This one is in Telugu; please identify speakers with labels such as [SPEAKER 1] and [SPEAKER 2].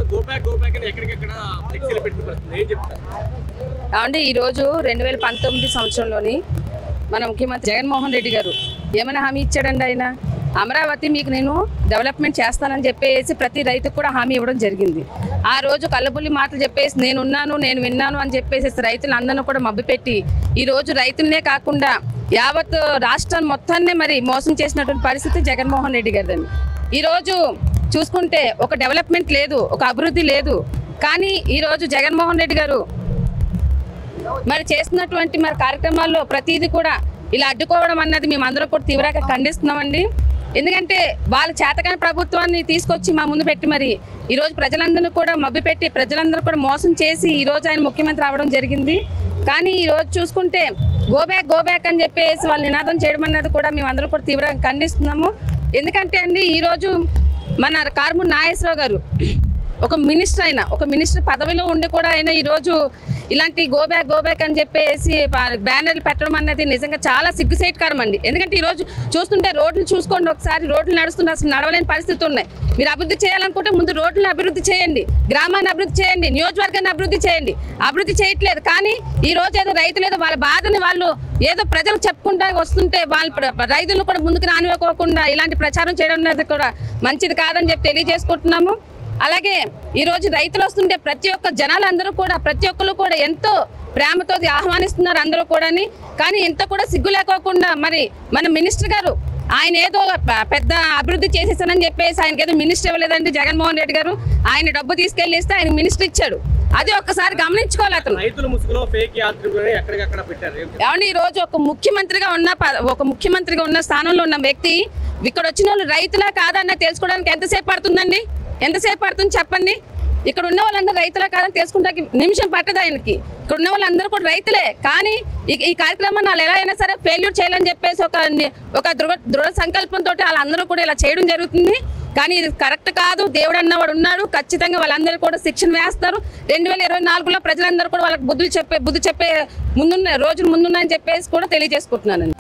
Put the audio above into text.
[SPEAKER 1] గో బ్యాక్ గో బ్యాక్ అని ఎక్కడికెక్కడ ఫ్లెక్సీలు పెట్టిన పరిస్థితి ఏం చెప్తారు
[SPEAKER 2] అంటే ఈరోజు రెండు వేల పంతొమ్మిది సంవత్సరంలోని మన ముఖ్యమంత్రి జగన్మోహన్ రెడ్డి గారు ఏమైనా హామీ ఇచ్చాడండి ఆయన అమరావతి మీకు నేను డెవలప్మెంట్ చేస్తానని చెప్పేసి ప్రతి రైతుకు కూడా హామీ ఇవ్వడం జరిగింది ఆ రోజు కళ్ళబుల్లి మాటలు చెప్పేసి నేను ఉన్నాను నేను విన్నాను అని చెప్పేసి రైతులు అందరిని కూడా మభ్యపెట్టి ఈ రోజు రైతులనే కాకుండా యావత్ రాష్ట్రం మొత్తాన్ని మరి మోసం చేసినటువంటి పరిస్థితి జగన్మోహన్ రెడ్డి గారిదండి ఈరోజు చూసుకుంటే ఒక డెవలప్మెంట్ లేదు ఒక అభివృద్ధి లేదు కానీ ఈరోజు జగన్మోహన్ రెడ్డి గారు మరి చేస్తున్నటువంటి మరి కార్యక్రమాల్లో ప్రతిదీ కూడా ఇలా అడ్డుకోవడం అన్నది మేము అందరం కూడా తీవ్రంగా ఖండిస్తున్నామండి ఎందుకంటే వాళ్ళ చేతకాని ప్రభుత్వాన్ని తీసుకొచ్చి మా ముందు పెట్టి మరి ఈ రోజు ప్రజలందరినీ కూడా మభ్యపెట్టి ప్రజలందరూ కూడా మోసం చేసి ఈ రోజు ఆయన ముఖ్యమంత్రి అవడం జరిగింది కానీ ఈ రోజు చూసుకుంటే గో బ్యాక్ గో బ్యాక్ అని చెప్పేసి వాళ్ళు నినాదం చేయడం అన్నది కూడా మేము అందరం కూడా తీవ్రంగా ఖండిస్తున్నాము ఎందుకంటే అండి ఈ రోజు మన కార్మూర్ నాగేశ్వరరావు గారు ఒక మినిస్టర్ అయినా ఒక మినిస్టర్ పదవిలో ఉండి కూడా ఆయన ఈ రోజు ఇలాంటి గో బ్యాక్ గో బ్యాక్ అని చెప్పేసి ప- బ్యానర్లు పెట్టడం అనేది నిజంగా చాలా సిగ్గుసేట్కరం అండి ఎందుకంటే ఈ రోజు చూస్తుంటే రోడ్లు చూసుకోండి ఒకసారి రోడ్లు నడుస్తుంటే అసలు నడవలేని పరిస్థితి ఉన్నాయి మీరు అభివృద్ధి చేయాలనుకుంటే ముందు రోడ్లను అభివృద్ధి చేయండి గ్రామాన్ని అభివృద్ధి చేయండి నియోజకవర్గాన్ని అభివృద్ధి చేయండి అభివృద్ధి చేయట్లేదు కానీ ఈ రోజు ఏదో రైతులు ఏదో వాళ్ళ బాధని వాళ్ళు ఏదో ప్రజలు చెప్పుకుంటా వస్తుంటే వాళ్ళ ప్ర- రైతులను కూడా ముందుకు రానివ్వకోకుండా ఇలాంటి ప్రచారం చేయడం అనేది కూడా మంచిది కాదని చెప్పి తెలియజేసుకుంటున్నాము అలాగే ఈ రోజు రైతులు వస్తుంటే ప్రతి ఒక్క జనాలందరూ కూడా ప్రతి ఒక్కరు కూడా ఎంతో ప్రేమతో ఆహ్వానిస్తున్నారు అందరూ కూడాని కానీ ఇంత కూడా సిగ్గు లేకోకుండా మరి మన మినిస్టర్ గారు ఆయన ఏదో ప- పెద్ద అభివృద్ధి చేసేసానని చెప్పేసి ఆయనకి ఏదో మినిస్టర్ ఇవ్వలేదండి జగన్మోహన్ రెడ్డి గారు ఆయన డబ్బు తీసుకెళ్లి ఇస్తే ఆయన మినిస్టర్ ఇచ్చాడు అది ఒక్కసారి గమనించుకోవాలి అతను
[SPEAKER 1] రైతుల ముసుగులో ఫేక్ యాత్రికులని ఎక్కడికక్కడ పెట్టారు ఏం చెప్తారు?
[SPEAKER 2] ఏమండి ఈ రోజు ఒక ముఖ్యమంత్రిగా ఉన్న ప- ఒక ముఖ్యమంత్రిగా ఉన్న స్థానంలో ఉన్న వ్యక్తి ఇక్కడ వచ్చిన వాళ్ళు రైతులా కాదన్న తెలుసుకోవడానికి ఎంతసేపు పడుతుందండి ఎంతసేపు పడుతుంది చెప్పండి ఇక్కడ ఉన్న వాళ్ళందరూ రైతులా కాదని తెలుసుకుంటానికి నిమిషం పట్టదు ఆయనకి ఇక్కడ ఉన్న వాళ్ళందరూ కూడా రైతులే కానీ ఈ ఈ కార్యక్రమాన్ని వాళ్ళు ఎలా అయినా సరే ఫెయిల్యూర్ చేయాలని చెప్పేసి ఒక ని- ఒక దృఢ దృఢ సంకల్పంతో వాళ్ళందరూ కూడా ఇలా చేయడం జరుగుతుంది కానీ ఇది కరెక్ట్ కాదు దేవుడు అన్నవాడు ఉన్నాడు ఖచ్చితంగా వాళ్ళందరూ కూడా శిక్షణ వేస్తారు రెండు వేల ఇరవై నాలుగులో ప్రజలందరూ కూడా వాళ్ళకి బుద్ధులు చెప్పే బుద్ధి చెప్పే ముందున్న రోజులు ముందున్నాయని చెప్పేసి కూడా తెలియజేసుకుంటున్నానండి